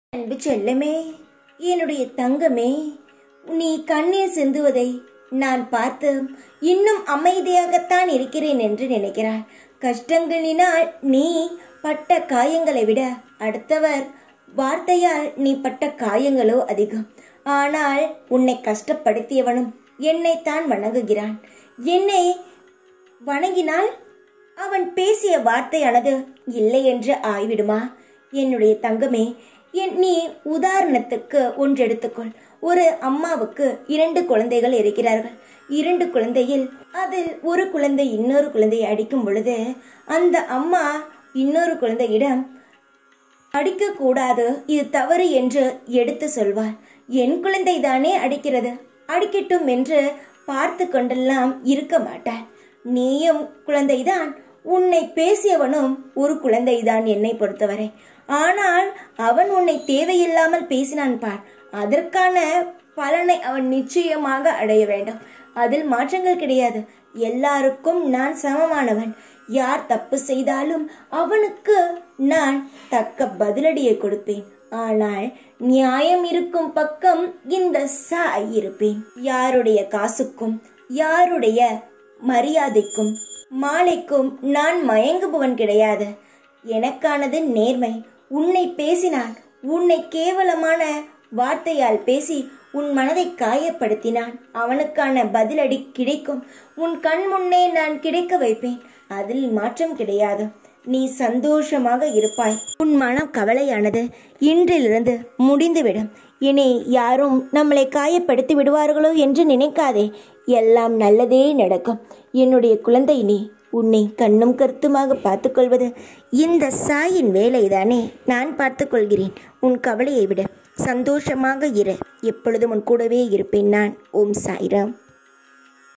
அன்பு செல்லமே என்னுடைய தங்கமே நீ கண்ணீர் சிந்துவதை நான் பார்த்து இன்னும் அமைதியாகத்தான் இருக்கிறேன் என்று நினைக்கிறாய் கஷ்டங்களினால் நீ பட்ட காயங்களை விட அடுத்தவர் வார்த்தையால் நீ பட்ட காயங்களோ அதிகம் ஆனால் உன்னை கஷ்டப்படுத்தியவனும் என்னைத்தான் வணங்குகிறான் என்னை வணங்கினால் அவன் பேசிய வார்த்தையானது இல்லை என்று ஆய்விடுமா என்னுடைய தங்கமே என் நீ உதாரணத்துக்கு ஒன்று எடுத்துக்கொள் ஒரு அம்மாவுக்கு இரண்டு குழந்தைகள் இருக்கிறார்கள் இரண்டு குழந்தையில் அதில் ஒரு குழந்தை இன்னொரு குழந்தையை அடிக்கும் பொழுது அந்த அம்மா இன்னொரு குழந்தையிடம் அடிக்கக்கூடாது இது தவறு என்று எடுத்து சொல்வார் என் குழந்தை தானே அடிக்கிறது அடிக்கட்டும் என்று பார்த்து கொண்டெல்லாம் இருக்க மாட்டார் நீயும் குழந்தைதான் உன்னை பேசியவனும் ஒரு குழந்தைதான் என்னை பொறுத்தவரை ஆனால் அவன் உன்னை தேவையில்லாமல் பேசினான் பார் அதற்கான பலனை அவன் நிச்சயமாக அடைய வேண்டும் அதில் மாற்றங்கள் கிடையாது எல்லாருக்கும் நான் சமமானவன் யார் தப்பு செய்தாலும் அவனுக்கு நான் தக்க பதிலடியை கொடுப்பேன் ஆனால் நியாயம் இருக்கும் பக்கம் இந்த சாய் இருப்பேன் யாருடைய காசுக்கும் யாருடைய மரியாதைக்கும் மாலைக்கும் நான் மயங்குபவன் கிடையாது எனக்கானது நேர்மை உன்னை பேசினான் உன்னை கேவலமான வார்த்தையால் பேசி உன் மனதை காயப்படுத்தினான் அவனுக்கான பதிலடி கிடைக்கும் உன் கண் முன்னே நான் கிடைக்க வைப்பேன் அதில் மாற்றம் கிடையாது நீ சந்தோஷமாக இருப்பாய் உன் மனம் கவலையானது இன்றிலிருந்து முடிந்துவிடும் இனி யாரும் நம்மளை காயப்படுத்தி விடுவார்களோ என்று நினைக்காதே எல்லாம் நல்லதே நடக்கும் என்னுடைய குழந்தை நீ உன்னை கண்ணும் கருத்துமாக பார்த்துக்கொள்வது இந்த சாயின் வேலைதானே நான் பார்த்துக்கொள்கிறேன் உன் கவலையை விட சந்தோஷமாக இரு எப்பொழுதும் உன் கூடவே இருப்பேன் நான் ஓம் சாய்ராம்